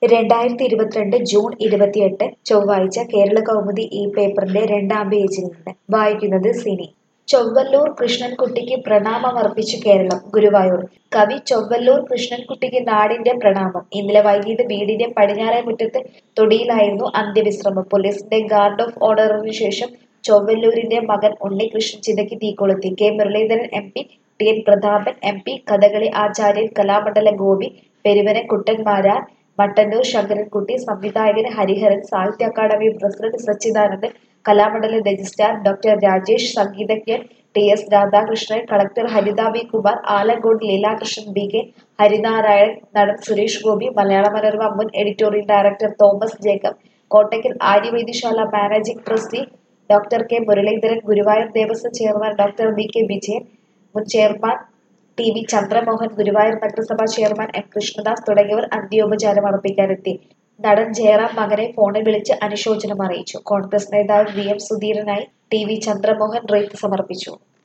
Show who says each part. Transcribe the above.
Speaker 1: രണ്ടായിരത്തി ഇരുപത്തിരണ്ട് ജൂൺ ഇരുപത്തിയെട്ട് ചൊവ്വാഴ്ച കേരള കൗമുദി ഈ പേപ്പറിന്റെ രണ്ടാം പേജിൽ നിന്ന് വായിക്കുന്നത് സിനി ചൊവ്വല്ലൂർ കൃഷ്ണൻകുട്ടിക്ക് പ്രണാമമർപ്പിച്ച് കേരളം ഗുരുവായൂർ കവി ചൊവ്വല്ലൂർ കൃഷ്ണൻകുട്ടിക്ക് നാടിന്റെ പ്രണാമം ഇന്നലെ വൈകിട്ട് വീടിന്റെ പടിഞ്ഞാറേ മുറ്റത്ത് തൊടിയിലായിരുന്നു അന്ത്യവിശ്രമം പോലീസിന്റെ ഗാർഡ് ഓഫ് ഓർഡറിന് ശേഷം ചൊവ്വല്ലൂരിന്റെ മകൻ ഉണ്ണികൃഷ്ണൻ ചിതയ്ക്ക് തീകൊളുത്തി K Muraleedharan M P T N Prathapan M P Kathakali ആചാര്യൻ കലാമണ്ഡല ഗോപി പെരുവന കുട്ടന്മാരാർ മട്ടന്നൂർ ശങ്കരൻകുട്ടി സംവിധായകൻ Hariharan Sahitya Akademi president Sachidanandan Kalamandalam registrar doctor Rajesh സംഗീതജ്ഞൻ T S Radhakrishnan collector Haritha V Kumar Alankode Leelakrishnan B K Harinarayanan നടൻ സുരേഷ് ഗോപി മലയാള മനോരമ മുൻ editorial director Thomas Jacob Kottakkal Aryavaidyasala managing trustee doctor K Muraleedharan Guruvayur Devaswom chairman doctor V K Vijayan മുൻ chairman T V Chandramohan Guruvayur നഗരസഭാ ചെയർമാൻ എം കൃഷ്ണദാസ് തുടങ്ങിയവർ അന്ത്യോപചാരം അർപ്പിക്കാനെത്തി നടൻ ജയറാം മകനെ ഫോണിൽ വിളിച്ച് അനുശോചനം അറിയിച്ചു കോൺഗ്രസ് നേതാവ് വി എം സുധീരനായി ടി വി ചന്ദ്രമോഹൻ റീത്ത് സമർപ്പിച്ചു